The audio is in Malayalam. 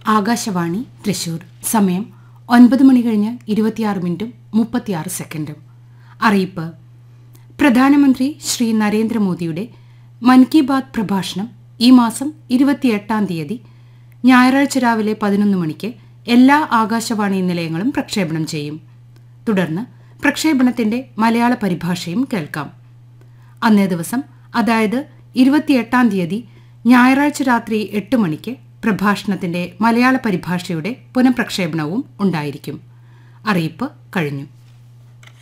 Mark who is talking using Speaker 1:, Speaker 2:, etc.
Speaker 1: ആകാശവാണി തൃശൂർ സമയം ഒൻപത് മണി കഴിഞ്ഞ് ഇരുപത്തിയാറ് മിനിറ്റും മുപ്പത്തിയാറ് സെക്കൻഡും അറിയിപ്പ് പ്രധാനമന്ത്രി ശ്രീ നരേന്ദ്രമോദിയുടെ മൻ കി ബാത് പ്രഭാഷണം ഈ മാസം ഇരുപത്തിയെട്ടാം തീയതി ഞായറാഴ്ച രാവിലെ പതിനൊന്ന് മണിക്ക് എല്ലാ ആകാശവാണി നിലയങ്ങളും പ്രക്ഷേപണം ചെയ്യും തുടർന്ന് പ്രക്ഷേപണത്തിന്റെ മലയാള പരിഭാഷയും കേൾക്കാം അന്നേ ദിവസം അതായത് ഇരുപത്തിയെട്ടാം തീയതി ഞായറാഴ്ച രാത്രി എട്ട് മണിക്ക് പ്രഭാഷണത്തിന്റെ മലയാള പരിഭാഷയുടെ പുനഃപ്രക്ഷേപണവും ഉണ്ടായിരിക്കും അറിയിപ്പ് കഴിഞ്ഞു